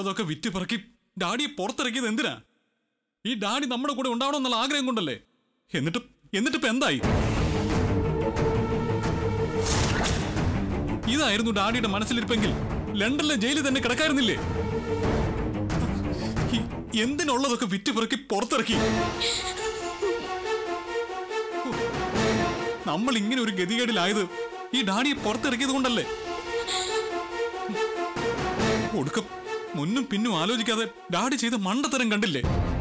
ഉള്ളതൊക്കെ വിറ്റ് പറക്കി ഡാഡിയെ പുറത്തിറക്കിയത് എന്തിനാ ഈ ഡാഡി നമ്മുടെ കൂടെ ഉണ്ടാവണമെന്നുള്ള ആഗ്രഹം കൊണ്ടല്ലേ എന്നിട്ട് എന്നിട്ടിപ്പോ എന്തായി ഇതായിരുന്നു ഡാഡിയുടെ മനസ്സിലിരിപ്പെങ്കിൽ ലണ്ടനിലെ ജയിലിൽ തന്നെ കിടക്കായിരുന്നില്ലേ ഈ- എന്തിനുള്ളതൊക്കെ വിറ്റ് പിറക്കി പുറത്തിറക്കി നമ്മൾ ഇങ്ങനെ ഒരു ഗതികേടിലായത് ഈ ഡാഡിയെ പുറത്തിറക്കിയത് കൊണ്ടല്ലേ ഒടുക്കം മുന്നും പിന്നും ആലോചിക്കാതെ ഡാഡി ചെയ്ത മണ്ടത്തരം കണ്ടില്ലേ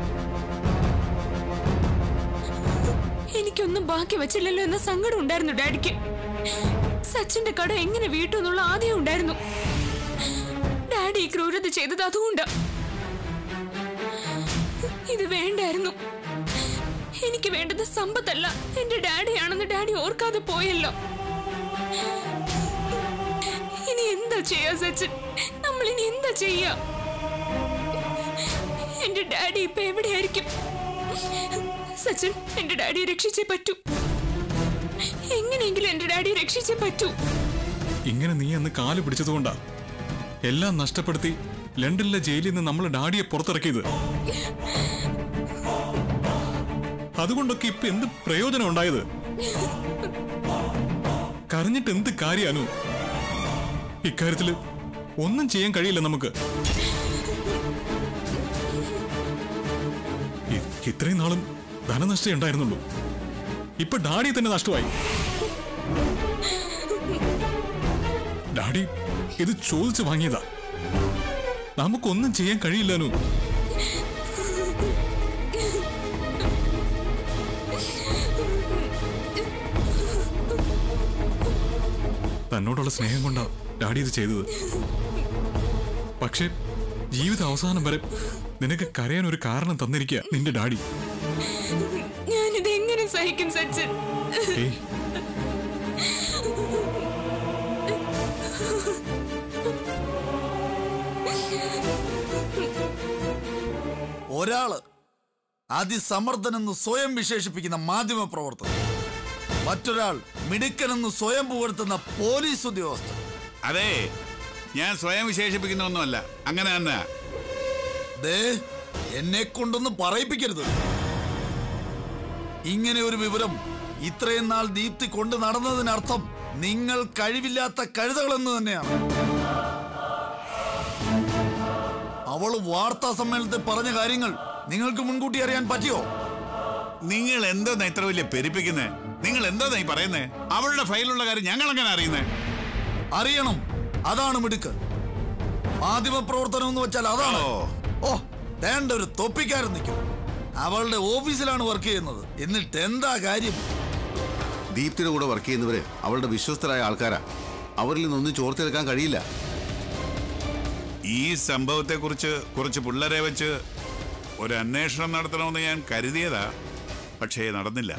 എനിക്കൊന്നും ബാക്കി വെച്ചില്ലല്ലോ എന്ന സങ്കടം ഉണ്ടായിരുന്നു ഡാഡിക്ക് സച്ചിന്റെ കട എങ്ങനെ വീട്ടു എന്നുള്ള ആദ്യം ഉണ്ടായിരുന്നു ഡാഡി ഈ ക്രൂരത ചെയ്തത് അതുകൊണ്ടാ ഇത് വേണ്ടായിരുന്നു എനിക്ക് വേണ്ടത് സമ്പത്തല്ല എന്റെ ഡാഡിയാണെന്ന് ഡാഡി ഓർക്കാതെ പോയല്ലോ ഇനി എന്താ ചെയ്യാ സച്ചിൻ നമ്മൾ ഇനി എന്താ ചെയ്യാ എന്റെ ഡാഡി ഇപ്പൊ എവിടെയായിരിക്കും സച്ചിൻ എന്റെ ഡാഡിയെ രക്ഷിച്ചേ പറ്റൂ എങ്ങനെയെങ്കിലും എന്റെ ഡാഡിയെ രക്ഷിച്ചേ പറ്റൂ ഇങ്ങനെ നീ അന്ന് കാല് പിടിച്ചതുകൊണ്ടാ എല്ലാം നഷ്ടപ്പെടുത്തി ലണ്ടനിലെ ജയിലിൽ നിന്ന് നമ്മൾ ഡാഡിയെ പുറത്തിറക്കിയത് അതുകൊണ്ടൊക്കെ ഇപ്പൊ എന്ത് പ്രയോജനം ഉണ്ടായത് കരഞ്ഞിട്ട് എന്ത് കാര്യാനു ഇക്കാര്യത്തില് ഒന്നും ചെയ്യാൻ കഴിയില്ല നമുക്ക് ഇ- ഇത്രയും നാളും ധനനഷ്ടം ഉണ്ടായിരുന്നുള്ളൂ ഇപ്പൊ ഡാഡി തന്നെ നഷ്ടമായി ഡാഡി ഇത് ചോദിച്ചു വാങ്ങിയതാ നമുക്കൊന്നും ചെയ്യാൻ കഴിയില്ലനു തന്നോടുള്ള സ്നേഹം കൊണ്ടാ ഡാഡി ഇത് ചെയ്തത് പക്ഷെ ജീവിത അവസാനം വരെ നിനക്ക് കരയാൻ ഒരു കാരണം തന്നിരിക്കുക നിന്റെ ഡാഡി ഞാനിത് എങ്ങനെ സഹിക്കും സച്ചിൻ ഏയ് ഒരാള് അതിസമർത്ഥനെന്ന് സ്വയം വിശേഷിപ്പിക്കുന്ന മാധ്യമ പ്രവർത്തകർ മറ്റൊരാൾ മിടുക്കനെന്ന് സ്വയം പുകഴ്ത്തുന്ന പോലീസ് ഉദ്യോഗസ്ഥർ അതെ ഞാൻ സ്വയം വിശേഷിപ്പിക്കുന്ന ഒന്നുമല്ല അങ്ങനെ തന്നെ ദേ എന്നെ കൊണ്ടൊന്നും പറയിപ്പിക്കരുത് ഇങ്ങനെ ഒരു വിവരം ഇത്രയും നാൾ ദീപ്തി കൊണ്ട് നടന്നതിനർത്ഥം നിങ്ങൾ കഴിവില്ലാത്ത കഴുതകളെന്ന് തന്നെയാണ് അവൾ വാർത്താ സമ്മേളനത്തിൽ പറഞ്ഞ കാര്യങ്ങൾ നിങ്ങൾക്ക് മുൻകൂട്ടി അറിയാൻ പറ്റിയോ നിങ്ങൾ എന്തോന്നാ ഇത്ര വലിയ പെരുപ്പിക്കുന്നേ നിങ്ങൾ എന്തോന്നാ ഈ പറയുന്നേ അവളുടെ ഫയലുള്ള കാര്യം ഞങ്ങൾ എങ്ങനെ അറിയുന്നേ അറിയണം അതാണ് മിടുക്ക് മാധ്യമ പ്രവർത്തനം എന്ന് വെച്ചാൽ അതാണ് ഓ. ഓ വേണ്ട ഒരു തൊപ്പിക്കാരൻ നിൽക്കും അവളുടെ ഓഫീസിലാണ് വർക്ക് ചെയ്യുന്നത് എന്നിട്ട് എന്താ കാര്യം ദീപ്തിയുടെ കൂടെ വർക്ക് ചെയ്യുന്നവര് അവളുടെ വിശ്വസ്തരായ ആൾക്കാരാ അവരിൽ നിന്നൊന്നും ചോർത്തെടുക്കാൻ കഴിയില്ല ഈ സംഭവത്തെക്കുറിച്ച് കുറച്ച് പിള്ളേരെ വെച്ച് ഒരു അന്വേഷണം നടത്തണമെന്ന് ഞാൻ കരുതിയതാ പക്ഷേ നടന്നില്ല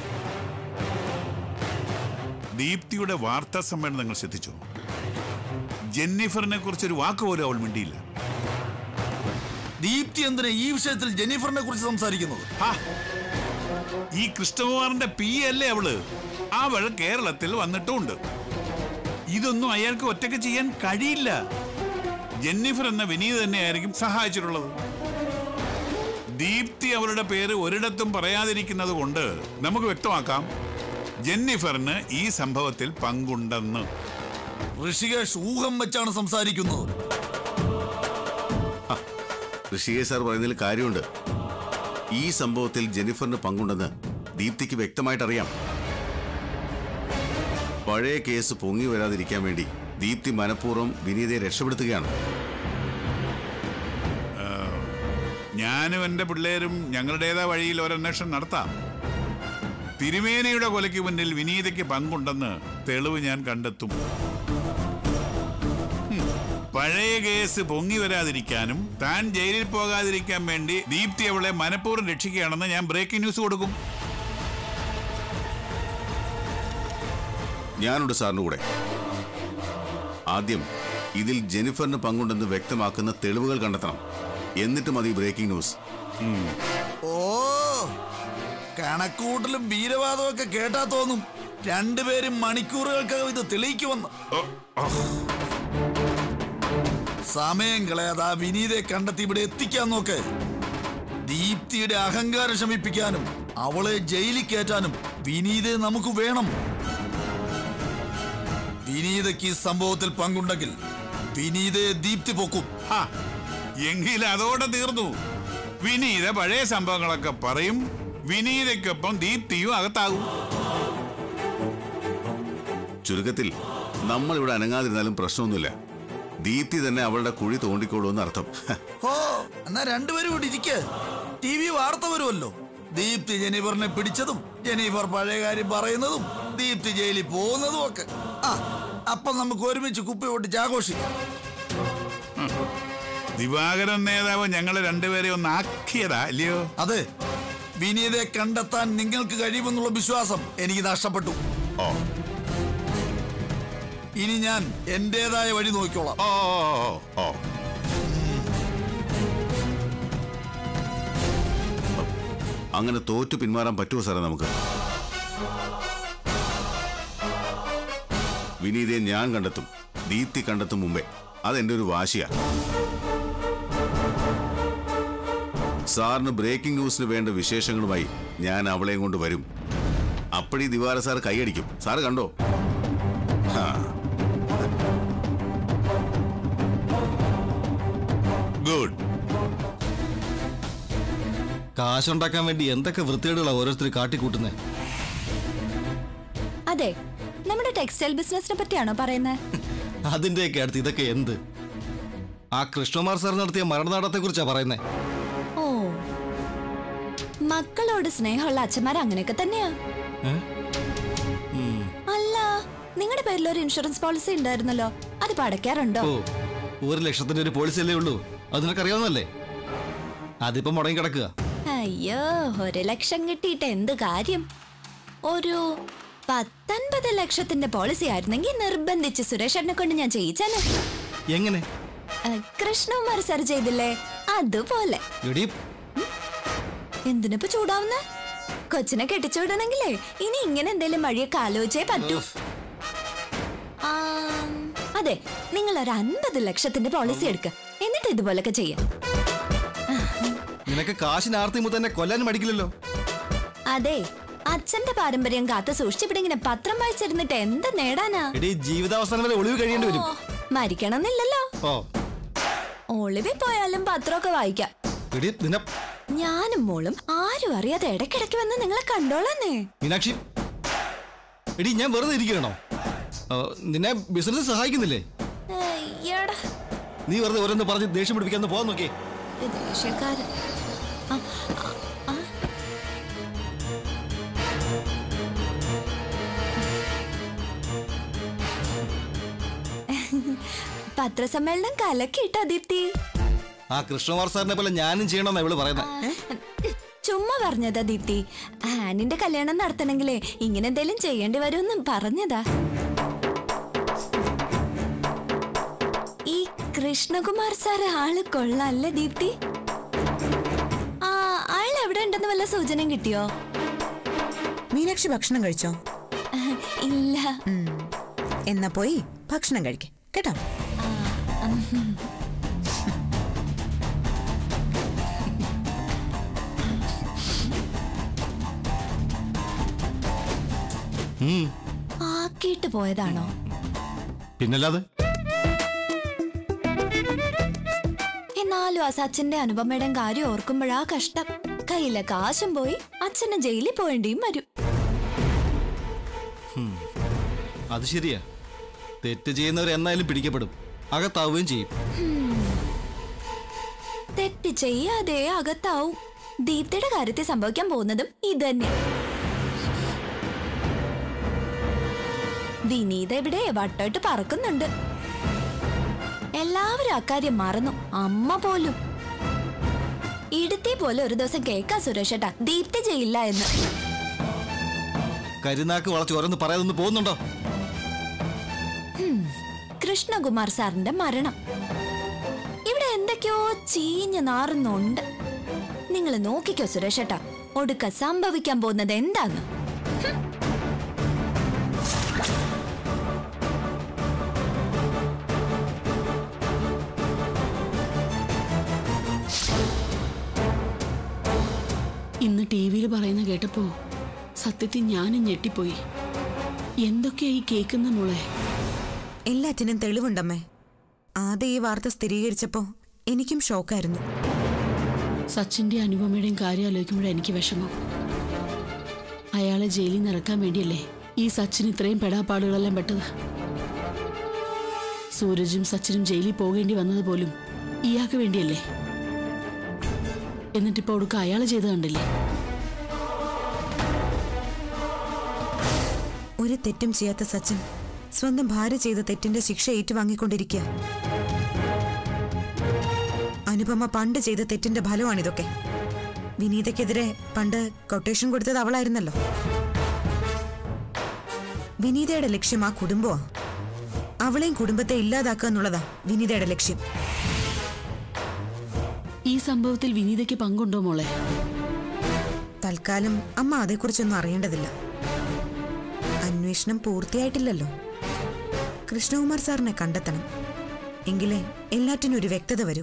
ദീപ്തിയുടെ വാർത്താ സമ്മേളനം നിങ്ങൾ ശ്രദ്ധിച്ചു ജെന്നിഫറിനെ കുറിച്ച് ഒരു വാക്ക് പോലും അവൾ മിണ്ടിയില്ല ദീപ്തി എന്തിനാ ഈ വിഷയത്തിൽ ജെന്നിഫറിനെ കുറിച്ച് സംസാരിക്കുന്നത് ഹാ, ഈ കൃഷ്ണകുമാറിന്റെ പി അല്ലേ അവള് അവൾ കേരളത്തിൽ വന്നിട്ടുമുണ്ട് ഇതൊന്നും അയാൾക്ക് ഒറ്റയ്ക്ക് ചെയ്യാൻ കഴിയില്ല ജെന്നിഫർ എന്ന വിനീത് തന്നെയായിരിക്കും സഹായിച്ചിട്ടുള്ളത് ദീപ്തി അവളുടെ പേര് ഒരിടത്തും പറയാതിരിക്കുന്നത് കൊണ്ട് നമുക്ക് വ്യക്തമാക്കാം ജെന്നിഫറിന് ഈ സംഭവത്തിൽ പങ്കുണ്ടെന്ന് ഋഷികേഷ് ഊഹം വെച്ചാണ് സംസാരിക്കുന്നത് ഋഷികേശ് സാർ പറയുന്നതിൽ കാര്യമുണ്ട് ഈ സംഭവത്തിൽ ജെനിഫറിന് പങ്കുണ്ടെന്ന് ദീപ്തിക്ക് വ്യക്തമായിട്ട് അറിയാം പഴയ കേസ് പൊങ്ങി വരാതിരിക്കാൻ വേണ്ടി ദീപ്തി മനഃപൂർവ്വം വിനീതയെ രക്ഷപ്പെടുത്തുകയാണ് ഞാനും എൻ്റെ പിള്ളേരും ഞങ്ങളുടേതായ വഴിയിൽ ഒരന്വേഷണം നടത്താം തിരുമേനയുടെ കൊലയ്ക്ക് മുന്നിൽ വിനീതയ്ക്ക് പങ്കുണ്ടെന്ന് തെളിവ് ഞാൻ കണ്ടെത്തും ഹും, പഴയ കേസ് പൊങ്ങി വരാതിരിക്കാനും താൻ ജയിലിൽ പോകാതിരിക്കാൻ വേണ്ടി ദീപ്തി അവളെ മനഃപൂർവ്വം രക്ഷിക്കുകയാണെന്ന് ഞാൻ ബ്രേക്കിംഗ് ന്യൂസ് കൊടുക്കും ഞാനുണ്ട് സാറിന് കൂടെ ആദ്യം ഇതിൽ ജെനിഫറിന് പങ്കുണ്ടെന്ന് വ്യക്തമാക്കുന്ന തെളിവുകൾ കണ്ടെത്തണം എന്നിട്ട് മതി ബ്രേക്കിംഗ് ന്യൂസ് ഓ കണക്കൂട്ടലും വീരവാദവും ഒക്കെ കേട്ടാ തോന്നും രണ്ടുപേരും മണിക്കൂറുകൾക്കകം ഇത് തെളിയിക്കുമെന്ന് ഓ, ഓ. സമയം കളയാതെ ആ വിനീതെ കണ്ടെത്തി ഇവിടെ എത്തിക്കാൻ നോക്ക് ദീപ്തിയുടെ അഹങ്കാരം ശമിപ്പിക്കാനും അവളെ ജയിലിൽ കയറ്റാനും വിനീതെ നമുക്ക് വേണം വിനീതയ്ക്ക് ഈ സംഭവത്തിൽ പങ്കുണ്ടെങ്കിൽ വിനീതയെ ദീപ്തി പൊക്കും ഹാ, എങ്കിൽ അതോടെ തീർന്നു വിനീത പഴയ സംഭവങ്ങളൊക്കെ പറയും വിനീതയ്ക്കൊപ്പം ദീപ്തിയും അകത്താകും ചുരുക്കത്തിൽ നമ്മൾ ഇവിടെ അനങ്ങാതിരുന്നാലും പ്രശ്നമൊന്നുമില്ല ദീപ്തി തന്നെ അവളുടെ കുഴി തോണ്ടിക്കോളൂ എന്ന് അർത്ഥം ഹ, ഓ എന്നാ രണ്ടുപേരും ഇവിടെ ഇരിക്ക് ടി വി വാർത്ത വരുമല്ലോ ദീപ്തി ജെനിഫറിനെ പിടിച്ചതും ജെനിഫർ പഴയ കാര്യം പറയുന്നതും ദീപ്തി ജയിലിൽ പോകുന്നതും ഒക്കെ ആ അപ്പൊ നമുക്ക് ഒരുമിച്ച് കുപ്പി പൊട്ടിച്ച് ആഘോഷിക്കാം ദിവാകരൻ നേതാവ് ഞങ്ങളെ രണ്ടുപേരെ ഒന്ന് ആക്കിയതാ അല്ലയോ അതെ വിനീതയെ കണ്ടെത്താൻ നിങ്ങൾക്ക് കഴിയുമെന്നുള്ള വിശ്വാസം എനിക്ക് നഷ്ടപ്പെട്ടു ഓ ഇനി ഞാൻ എന്റേതായ വഴി നോക്കിക്കോളാം ഓ ഓ, ഓ, ഓ അങ്ങനെ തോറ്റു പിന്മാറാൻ പറ്റുമോ സാറേ നമുക്ക് വിനീതയെ ഞാൻ കണ്ടെത്തും ദീപ്തി കണ്ടെത്തും മുമ്പേ അതെന്റെ ഒരു വാശിയാ സാറിന് ബ്രേക്കിംഗ് ന്യൂസിന് വേണ്ട വിശേഷങ്ങളുമായി ഞാൻ അവളെയും കൊണ്ട് വരും അപ്പഴീ ദിവാര സാർ കൈയടിക്കും സാറ് കണ്ടോ ഹാ ഗുഡ് കാശുണ്ടാക്കാൻ വേണ്ടി എന്തൊക്കെ വൃത്തികേടുകളാണ് ഓരോരുത്തർ കാട്ടിക്കൂട്ടുന്നത് അതെ നമ്മുടെ ടെക്സ്റ്റൈൽ ബിസിനസിനെ പറ്റിയാണോ പറയുന്നത് അതിന്റെയൊക്കെ അടുത്ത് ഇതൊക്കെ എന്ത് ആ കൃഷ്ണകുമാർ സാർ നടത്തിയ മരണനാടത്തെ കുറിച്ചാ പറയുന്നത് ഓ മക്കളോട് സ്നേഹമുള്ള അച്ഛന്മാർ അങ്ങനെയൊക്കെ തന്നെയാ അല്ല നിങ്ങളുടെ പേരിൽ ഒരു ഇൻഷുറൻസ് പോളിസി ഉണ്ടായിരുന്നല്ലോ അത് പടയ്ക്കാറുണ്ടോ ഓ ഒരു ലക്ഷത്തിന്റെ ഒരു പോളിസി അല്ലേ ഉള്ളൂ അത് നിനക്കറിയാവുന്നല്ലേ അതിപ്പോ മുടങ്ങി കിടക്കുക അയ്യോ ഒരു ലക്ഷം കിട്ടിയിട്ട് എന്ത് കാര്യം ഒരു പത്തൊൻപത് ലക്ഷത്തിന്റെ പോളിസി ആയിരുന്നെങ്കിൽ നിർബന്ധിച്ച് സുരേഷേട്ടനെ കൊണ്ട് ഞാൻ ചെയ്യിച്ചാലോ എങ്ങനെ കൃഷ്ണകുമാർ സാർ ചെയ്തില്ലേ അതുപോലെ എടി എന്തിനിപ്പോ ചൂടാവുന്ന കൊച്ചിനെ കെട്ടിച്ചുവിടണെങ്കിലേ ഇനി ഇങ്ങനെ എന്തേലും വഴിയൊക്കെ ആലോചിച്ചേ പറ്റൂ ആം, അതെ നിങ്ങൾ ഒരു അൻപത് ലക്ഷത്തിന്റെ പോളിസി എടുക്ക എന്നിട്ട് ഇതുപോലൊക്കെ ചെയ്യാം നിനക്ക് കാശിന് ആർത്തി തന്നെ കൊല്ലാനും മടിക്കില്ലല്ലോ അതെ അച്ഛന്റെ പാരമ്പര്യം കാത്തു സൂക്ഷിച്ചിവിടെ ഇങ്ങനെ പത്രം വായിച്ചിരുന്നിട്ട് എന്ത് നേടാനാ എടി ജീവിതാവസാനം വരെ ഒളിവ് കഴിയേണ്ടി വരും ഓ, മരിക്കണമെന്നില്ലല്ലോ ഓ ഒളിവിൽ പോയാലും പത്രമൊക്കെ വായിക്കാം എടി നിന്നെ ഞാനും മോളും ആരും അറിയാതെ ഇടയ്ക്കിടയ്ക്ക് വന്ന് നിങ്ങളെ കണ്ടോളാന്നേ മീനാക്ഷി എടി ഞാൻ വെറുതെ ഇരിക്കണോ നിന്നെ ബിസിനസ് സഹായിക്കുന്നില്ലേ അയ്യടാ നീ വെറുതെ ഓരോന്ന് പറഞ്ഞ് ദേഷ്യം പിടിപ്പിക്കാന്ന് പോകാൻ നോക്കിയേ വിദേശക്കാരൻ ആ, ആ, ആ. പത്രസമ്മേളനം കലക്കിട്ടോ ദീപ്തി ആ കൃഷ്ണകുമാർ സാറിനെ പോലെ ഞാനും ചെയ്യണമെന്നാ ഇവള് പറയുന്നത് ചുമ്മാ പറഞ്ഞതാ ദീപ്തി ആനിന്റെ കല്യാണം നടത്തണമെങ്കിലേ ഇങ്ങനെ എന്തേലും ചെയ്യേണ്ടി വരുമെന്നും പറഞ്ഞതാ ഈ കൃഷ്ണകുമാർ സാറ് ആള് കൊള്ളാല്ലേ ദീപ്തി ആ ആൾ എവിടെ ഉണ്ടെന്ന് വല്ല സൂചനയും കിട്ടിയോ മീനാക്ഷി ഭക്ഷണം കഴിച്ചോ ഇല്ല എന്നാ പോയി ഭക്ഷണം കഴിക്ക കേട്ടോ ആക്കിയിട്ട് പോയതാണോ പിന്നല്ലാതെ എന്നാലും ആ സച്ചിന്റെ അനുപമയുടെയും കാര്യം ഓർക്കുമ്പോഴാ കഷ്ടം കയ്യിലെ കാശും പോയി അച്ഛനെ ജയിലിൽ പോവേണ്ടിയും വരും അത് ശരിയാ തെറ്റ് ചെയ്യുന്നവർ എന്നായാലും പിടിക്കപ്പെടും അകത്താവുകയും ചെയ്യും തെറ്റ് ചെയ്യാതെ അകത്താവും ദീപ്തിയുടെ കാര്യത്തിൽ സംഭവിക്കാൻ പോകുന്നതും ഇതന്നെ വിനീത ഇവിടെ വട്ടോട്ട് പറക്കുന്നുണ്ട് എല്ലാവരും അക്കാര്യം മറന്നു അമ്മ പോലും ഇടുത്തി പോലെ ഒരു ദിവസം കേക്കാ സുരേഷേട്ടാ ദീപ്തി ചെയ്യില്ല എന്ന് കരിനാക്ക് വളച്ച് ഓരോന്ന് പറയാതൊന്ന് പോകുന്നുണ്ടോ കൃഷ്ണകുമാർ സാറിന്റെ മരണം ഇവിടെ എന്തൊക്കെയോ ചീഞ്ഞ് നാറുന്നുണ്ട് നിങ്ങൾ നോക്കിക്കോ സുരേഷേട്ടാ ഒടുക്ക സംഭവിക്കാൻ പോകുന്നത് എന്താന്ന് അന്ന് ടി വിയിൽ പറയുന്ന കേട്ടപ്പോ സത്യത്തിൽ ഞാനും ഞെട്ടിപ്പോയി എന്തൊക്കെയാ ഈ കേൾക്കുന്ന മോളെ എല്ലാറ്റിനും തെളിവുണ്ടമ്മേ ആദ്യം ഈ വാർത്ത സ്ഥിരീകരിച്ചപ്പോ എനിക്കും ഷോക്കായിരുന്നു സച്ചിന്റെ അനുപമയുടെയും കാര്യം ആലോചിക്കുമ്പോഴാണ് എനിക്ക് വിഷമം അയാളെ ജയിലിൽ നിന്ന് ഇറക്കാൻ വേണ്ടിയല്ലേ ഈ സച്ചിൻ ഇത്രയും പെടാപ്പാടുകളെല്ലാം പെട്ടത് സൂരജും സച്ചിനും ജയിലിൽ പോകേണ്ടി വന്നത് പോലും ഇയാൾക്ക് വേണ്ടിയല്ലേ എന്നിട്ടിപ്പോ ഒടുക്ക അയാൾ ചെയ്ത് കണ്ടില്ലേ ഒരു തെറ്റും ചെയ്യാത്ത സച്ചിൻ സ്വന്തം ഭാര്യ ചെയ്ത തെറ്റിന്റെ ശിക്ഷ ഏറ്റുവാങ്ങിക്കൊണ്ടിരിക്കുക അനുപമ പണ്ട് ചെയ്ത തെറ്റിന്റെ ഫലമാണിതൊക്കെ വിനീതയ്ക്കെതിരെ പണ്ട് കൊട്ടേഷൻ കൊടുത്തത് അവളായിരുന്നല്ലോ വിനീതയുടെ ലക്ഷ്യം ആ കുടുംബമാ അവളെയും കുടുംബത്തെ ഇല്ലാതാക്കുക എന്നുള്ളതാ വിനീതയുടെ ലക്ഷ്യം ഈ സംഭവത്തിൽ വിനീതയ്ക്ക് പങ്കുണ്ടോ മോളെ തൽക്കാലം അമ്മ അതേക്കുറിച്ചൊന്നും അറിയേണ്ടതില്ല അന്വേഷണം പൂർത്തിയായിട്ടില്ലല്ലോ കൃഷ്ണകുമാർ സാറിനെ കണ്ടെത്തണം എങ്കിലേ എല്ലാറ്റിനും ഒരു വ്യക്തത വരൂ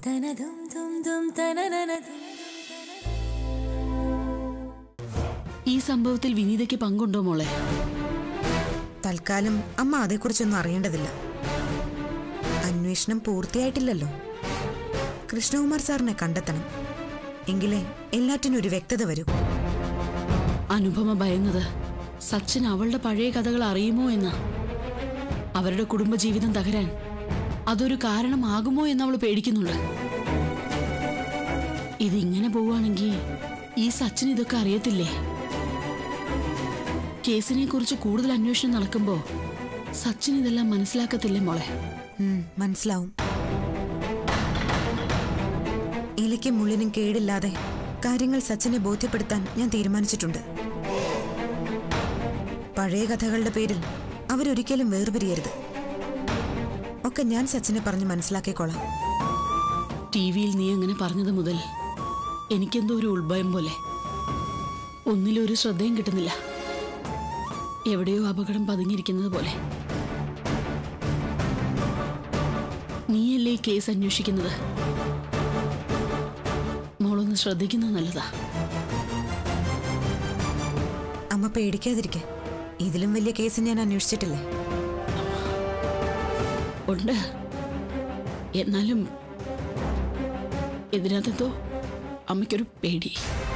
ഈ സംഭവത്തിൽ വിനീതയ്ക്ക് പങ്കുണ്ടോ മോളെ തൽക്കാലം അമ്മ അതേക്കുറിച്ചൊന്നും അറിയേണ്ടതില്ല അന്വേഷണം പൂർത്തിയായിട്ടില്ലല്ലോ കൃഷ്ണകുമാർ സാറിനെ കണ്ടെത്തണം എങ്കിലേ എല്ലാറ്റിനും ഒരു വ്യക്തത വരൂ അനുപമ ഭയന്നത് സച്ചിൻ അവളുടെ പഴയ കഥകൾ അറിയുമോ എന്ന അവരുടെ കുടുംബജീവിതം തകരാൻ അതൊരു കാരണമാകുമോ എന്ന് അവൾ പേടിക്കുന്നുണ്ട് ഇതിങ്ങനെ പോവുകയാണെങ്കിൽ ഈ സച്ചിൻ ഇതൊക്കെ അറിയത്തില്ലേ കേസിനെ കുറിച്ച് കൂടുതൽ അന്വേഷണം നടക്കുമ്പോ സച്ചിൻ ഇതെല്ലാം മനസ്സിലാക്കത്തില്ലേ മോളെ ഉം, മനസ്സിലാവും ഇലയ്ക്കും മുള്ളിനും കേടില്ലാതെ കാര്യങ്ങൾ സച്ചിനെ ബോധ്യപ്പെടുത്താൻ ഞാൻ തീരുമാനിച്ചിട്ടുണ്ട് പഴയ കഥകളുടെ പേരിൽ അവരൊരിക്കലും വേർപിരിയരുത് ഒക്കെ ഞാൻ സച്ചിനെ പറഞ്ഞ് മനസ്സിലാക്കിക്കോളാം ടി വിയിൽ നീ അങ്ങനെ പറഞ്ഞത് മുതൽ എനിക്കെന്തോ ഒരു ഉൾഭയം പോലെ ഒന്നിലും ഒരു ശ്രദ്ധയും കിട്ടുന്നില്ല എവിടെയോ അപകടം പതുങ്ങിയിരിക്കുന്നത് പോലെ നീയല്ലേ ഈ കേസ് അന്വേഷിക്കുന്നത് മോളൊന്ന് ശ്രദ്ധിക്കുന്നത് നല്ലതാ അമ്മ പേടിക്കാതിരിക്കെ ഇതിലും വലിയ കേസ് ഞാൻ അന്വേഷിച്ചിട്ടില്ലേ ഉണ്ട് എന്നാലും ഇതിനകത്തെന്തോ അമ്മയ്ക്കൊരു പേടി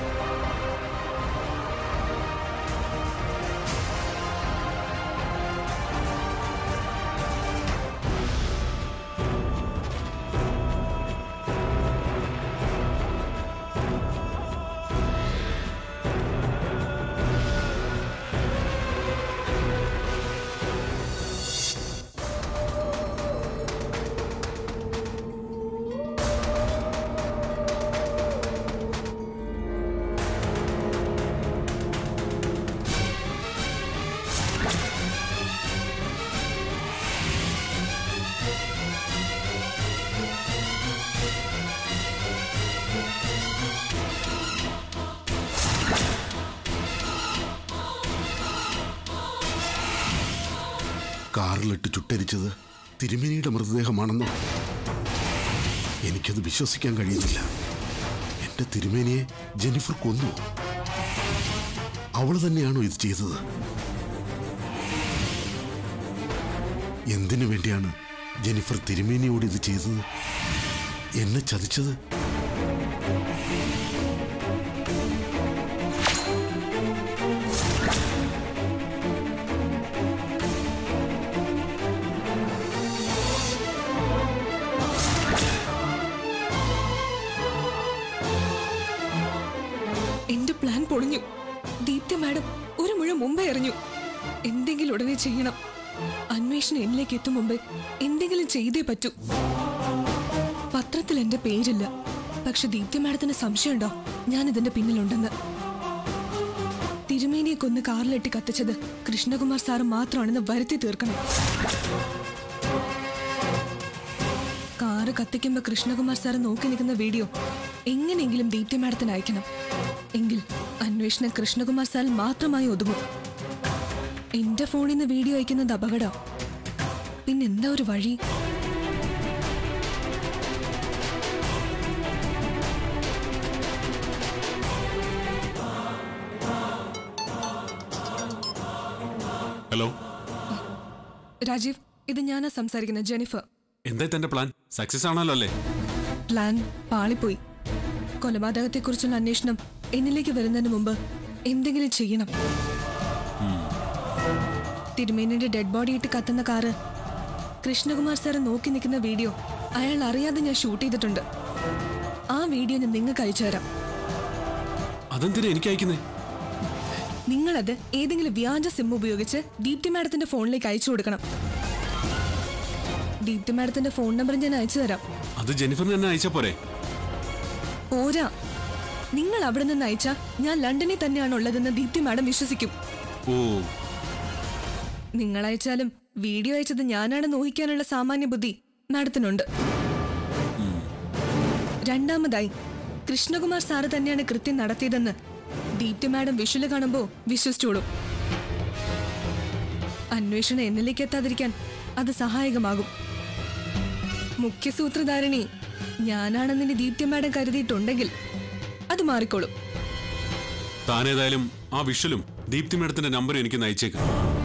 കാറിലിട്ട് ചുട്ടരിച്ചത് തിരുമേനിയുടെ മൃതദേഹമാണെന്നോ എനിക്കത് വിശ്വസിക്കാൻ കഴിയുന്നില്ല എന്റെ തിരുമേനിയെ ജെനിഫർ കൊന്നു അവൾ തന്നെയാണോ ഇത് ചെയ്തത് എന്തിനു വേണ്ടിയാണ് ജെനിഫർ തിരുമേനിയോട് ഇത് ചെയ്തത് എന്നെ ചതിച്ചത് എന്റെ പ്ലാൻ പൊളിഞ്ഞു ദീപ്തി മാഡം ഒരു മുഴ മുമ്പേ എറിഞ്ഞു എന്തെങ്കിലും ഉടനെ ചെയ്യണം അന്വേഷണം എന്നിലേക്ക് എത്തും മുമ്പേ എന്തെങ്കിലും ചെയ്തേ പറ്റൂ പത്രത്തിൽ എന്റെ പേരില്ല പക്ഷെ ദീപ്തി മാഡത്തിന് സംശയമുണ്ടോ ഞാൻ ഇതിന്റെ പിന്നിലുണ്ടെന്ന് തിരുമേനിയെ കൊന്ന് കാറിലെട്ടി കത്തിച്ചത് കൃഷ്ണകുമാർ സാറ് മാത്രമാണെന്ന് വരുത്തി തീർക്കണം കാറ് കത്തിക്കുമ്പോ കൃഷ്ണകുമാർ സാറ് നോക്കി നിൽക്കുന്ന വീഡിയോ എങ്ങനെയെങ്കിലും ദീപ്തി മാഡത്തിന് അയക്കണം എങ്കിൽ അന്വേഷണം കൃഷ്ണകുമാർ സാറിൽ മാത്രമായി ഒതുങ്ങും എന്റെ ഫോണിൽ നിന്ന് വീഡിയോ അയക്കുന്നത് അപകടം പിന്നെന്താ ഒരു വഴി ഹലോ രാജീവ് ഇത് ഞാനാ സംസാരിക്കുന്നത് ജെനിഫർ എന്തായി തന്റെ പ്ലാൻ സക്സസ് ആണല്ലോ അല്ലേ പ്ലാൻ പാളിപ്പോയി കൊലപാതകത്തെക്കുറിച്ചുള്ള അന്വേഷണം എന്നിലേക്ക് വരുന്നതിന് മുമ്പ് എന്തെങ്കിലും ചെയ്യണം തിരുമേനിയുടെ ഡെഡ് ബോഡി ഇട്ട് കത്തുന്ന കാറ് കൃഷ്ണകുമാർ സാറ് നോക്കി നിൽക്കുന്ന വീഡിയോ അയാൾ അറിയാതെ ഞാൻ ഷൂട്ട് ചെയ്തിട്ടുണ്ട് ആ വീഡിയോ ഞാൻ നിങ്ങൾക്ക് അയച്ചു തരാം അതെന്തിനാ എനിക്ക് അയക്കുന്നേ നിങ്ങളത് ഏതെങ്കിലും വ്യാജ സിം ഉപയോഗിച്ച് ദീപ്തി മാഡത്തിന്റെ ഫോണിലേക്ക് അയച്ചു കൊടുക്കണം ദീപ്തി മാഡത്തിന്റെ ഫോൺ നമ്പർ ഞാൻ അയച്ചു തരാം അത് ജെനിഫറിന് തന്നെ അയച്ചാ പോരെ പോരാ നിങ്ങൾ അവിടെ നിന്ന് അയച്ച ഞാൻ ലണ്ടനിൽ തന്നെയാണ് ഉള്ളതെന്ന് ദീപ്തി മാഡം വിശ്വസിക്കും ഓ നിങ്ങൾ അയച്ചാലും വീഡിയോ അയച്ചത് ഞാനാണെന്ന് ഊഹിക്കാനുള്ള സാമാന്യ ബുദ്ധി മാഡത്തിനുണ്ട് രണ്ടാമതായി കൃഷ്ണകുമാർ സാറ് തന്നെയാണ് കൃത്യം നടത്തിയതെന്ന് ദീപ്തി മാഡം വിഷ്വല് കാണുമ്പോ വിശ്വസിച്ചോളൂ അന്വേഷണം എന്നിലേക്ക് എത്താതിരിക്കാൻ അത് സഹായകമാകും മുഖ്യ സൂത്രധാരണി ഞാനാണെന്ന് ദീപ്തി മാഡം കരുതിയിട്ടുണ്ടെങ്കിൽ അത് മാറിക്കോളും താനേതായാലും ആ വിഷ്വലും ദീപ്തി മേഡത്തിന്റെ നമ്പർ എനിക്ക് അയച്ചേക്ക്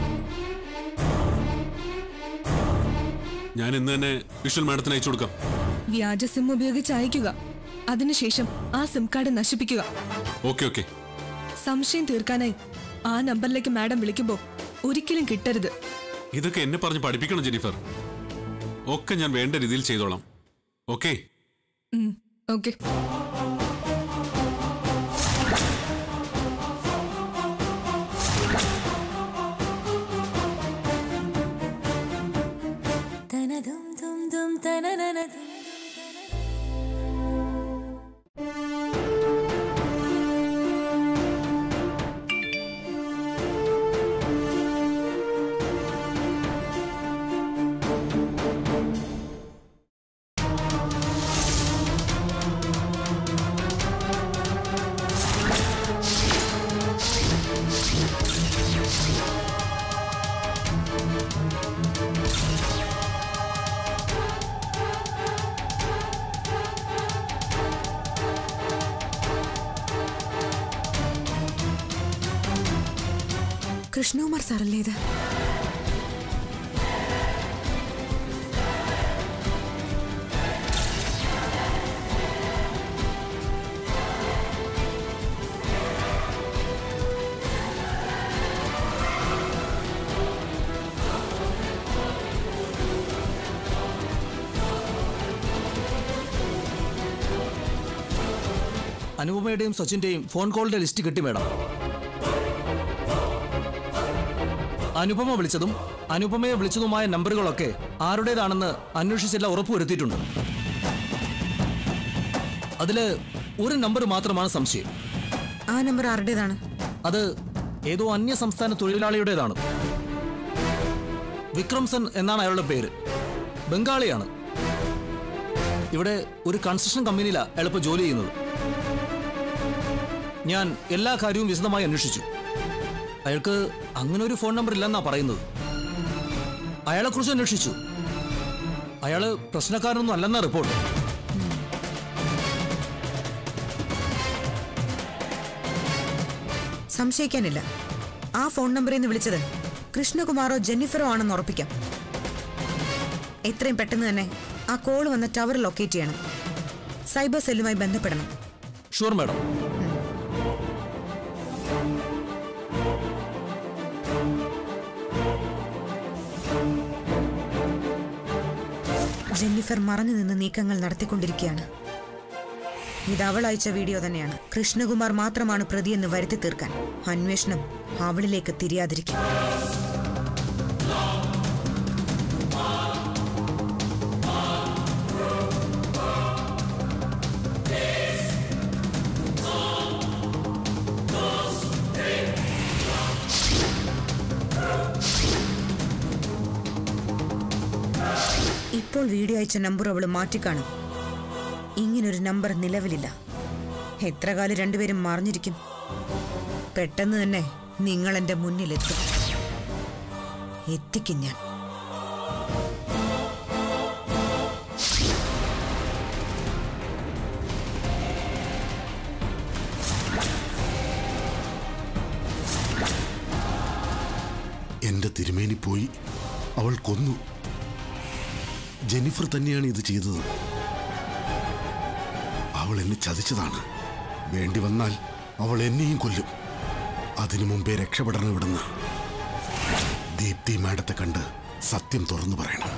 ഞാൻ ഇന്ന് തന്നെ വിഷ്വൽ മാഡത്തിന് അയച്ചു കൊടുക്കാം വ്യാജ സിം ഉപയോഗിച്ച് അയക്കുക അതിനുശേഷം ആ സിം കാർഡ് നശിപ്പിക്കുക ഓക്കെ ഓക്കെ സംശയം തീർക്കാനായി ആ നമ്പറിലേക്ക് മാഡം വിളിക്കുമ്പോ ഒരിക്കലും കിട്ടരുത് ഇതൊക്കെ എന്നെ പറഞ്ഞ് പഠിപ്പിക്കണം ജെനിഫർ ഒക്കെ ഞാൻ വേണ്ട രീതിയിൽ ചെയ്തോളാം ഓക്കെ ഓക്കെ കൃഷ്ണകുമാർ സാറല്ലേ ഇത് അനുപമയുടെയും സച്ചിന്റെയും ഫോൺ കോളിന്റെ ലിസ്റ്റ് കിട്ടി മേഡം അനുപമ വിളിച്ചതും അനുപമയെ വിളിച്ചതുമായ നമ്പറുകളൊക്കെ ആരുടേതാണെന്ന് അന്വേഷിച്ചെല്ലാം ഉറപ്പുവരുത്തിയിട്ടുണ്ട് അതില് ഒരു നമ്പർ മാത്രമാണ് സംശയം ആ നമ്പർ ആരുടേതാണ് അത് ഏതോ അന്യ സംസ്ഥാന തൊഴിലാളിയുടേതാണ് വിക്രംസൻ എന്നാണ് അയാളുടെ പേര് ബംഗാളിയാണ് ഇവിടെ ഒരു കൺസ്ട്രക്ഷൻ കമ്പനിയിലാണ് എളുപ്പം ജോലി ചെയ്യുന്നത് ഞാൻ എല്ലാ കാര്യവും വിശദമായി അന്വേഷിച്ചു അയാൾക്ക് അങ്ങനെ ഒരു ഫോൺ നമ്പർ ഇല്ലെന്നാ പറയുന്നത് അയാളെക്കുറിച്ച് അന്വേഷിച്ചു അയാള് പ്രശ്നക്കാരനൊന്നും അല്ലെന്ന റിപ്പോർട്ട് സംശയിക്കാനില്ല ആ ഫോൺ നമ്പറിൽ നിന്ന് വിളിച്ചത് കൃഷ്ണകുമാറോ ജെന്നിഫറോ ആണെന്ന് ഉറപ്പിക്കാം എത്രയും പെട്ടെന്ന് തന്നെ ആ കോൾ വന്ന ടവർ ലൊക്കേറ്റ് ചെയ്യണം സൈബർ സെല്ലുമായി ബന്ധപ്പെടണം ഷുവർ മാഡം ജെന്നിഫർ മറഞ്ഞു നിന്ന് നീക്കങ്ങൾ നടത്തിക്കൊണ്ടിരിക്കുകയാണ് ഇത് അവൾ അയച്ച വീഡിയോ തന്നെയാണ് കൃഷ്ണകുമാർ മാത്രമാണ് പ്രതിയെന്ന് വരുത്തി തീർക്കാൻ അന്വേഷണം അവളിലേക്ക് തിരിയാതിരിക്കും ഇപ്പോൾ വീഡിയോ അയച്ച നമ്പർ അവൾ മാറ്റിക്കാണും ഇങ്ങനൊരു നമ്പർ നിലവിലില്ല എത്ര കാലം രണ്ടുപേരും മറിഞ്ഞിരിക്കും പെട്ടെന്ന് തന്നെ നിങ്ങൾ എന്റെ മുന്നിലെത്തും എത്തിക്കും ഞാൻ എന്റെ തിരുമേനി പോയി അവൾ കൊന്നു ജെനിഫർ തന്നെയാണ് ഇത് ചെയ്തത് അവൾ എന്നെ ചതിച്ചതാണ് വേണ്ടി വന്നാൽ അവൾ എന്നെയും കൊല്ലും അതിനു മുമ്പേ രക്ഷപ്പെടണം ഇവിടുന്ന് ദീപ്തി മാഡത്തെ കണ്ട് സത്യം തുറന്നു പറയണം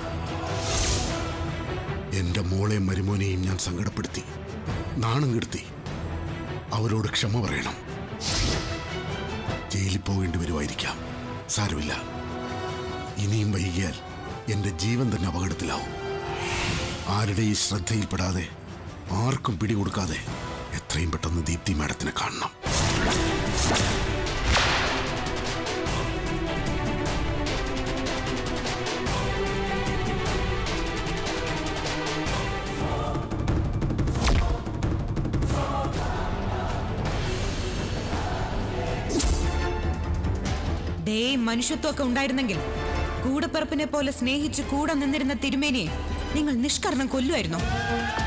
എന്റെ മോളെയും മരുമോനെയും ഞാൻ സങ്കടപ്പെടുത്തി നാണം കെടുത്തി അവരോട് ക്ഷമ പറയണം ജയിലിൽ പോകേണ്ടി വരുമായിരിക്കാം സാരമില്ല ഇനിയും വൈകിയാൽ എന്റെ ജീവൻ തന്നെ അപകടത്തിലാവും ആരുടെയും ശ്രദ്ധയിൽപ്പെടാതെ ആർക്കും പിടികൊടുക്കാതെ എത്രയും പെട്ടെന്ന് ദീപ്തി മാഡത്തിനെ കാണണം ദേ മനുഷ്യത്വമൊക്കെ ഉണ്ടായിരുന്നെങ്കിൽ കൂടപ്പിറപ്പിനെ പോലെ സ്നേഹിച്ച് കൂടെ നിന്നിരുന്ന തിരുമേനിയെ നിങ്ങൾ നിഷ്കരണം കൊല്ലുമായിരുന്നോ